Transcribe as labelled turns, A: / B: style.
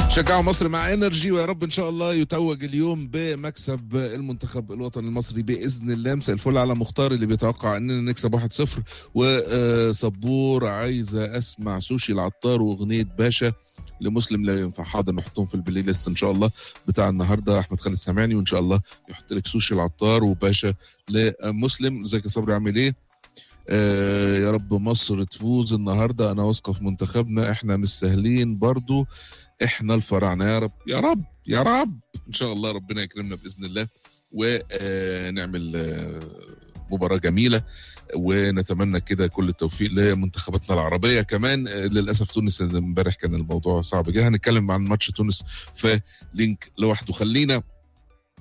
A: شجعوا مصر مع انرجي ويا رب ان شاء الله يتوج اليوم بمكسب المنتخب الوطني المصري باذن الله مساء الفل على مختار اللي بيتوقع اننا نكسب 1-0 وصبور عايزه اسمع سوشي العطار واغنيه باشا لمسلم لا ينفع حاضر نحطهم في البلاي ليست ان شاء الله بتاع النهارده احمد خالد سامعني وان شاء الله يحط لك سوشي العطار وباشا لمسلم ازيك يا صبري عامل ايه؟ آه يا رب مصر تفوز النهارده انا واثقه في منتخبنا احنا مش سهلين برضو احنا الفراعنه يا رب يا رب يا رب ان شاء الله ربنا يكرمنا باذن الله ونعمل مباراه جميله ونتمنى كده كل التوفيق لمنتخباتنا العربيه كمان آه، للاسف تونس امبارح كان الموضوع صعب جدا هنتكلم عن ماتش تونس في لينك لوحده خلينا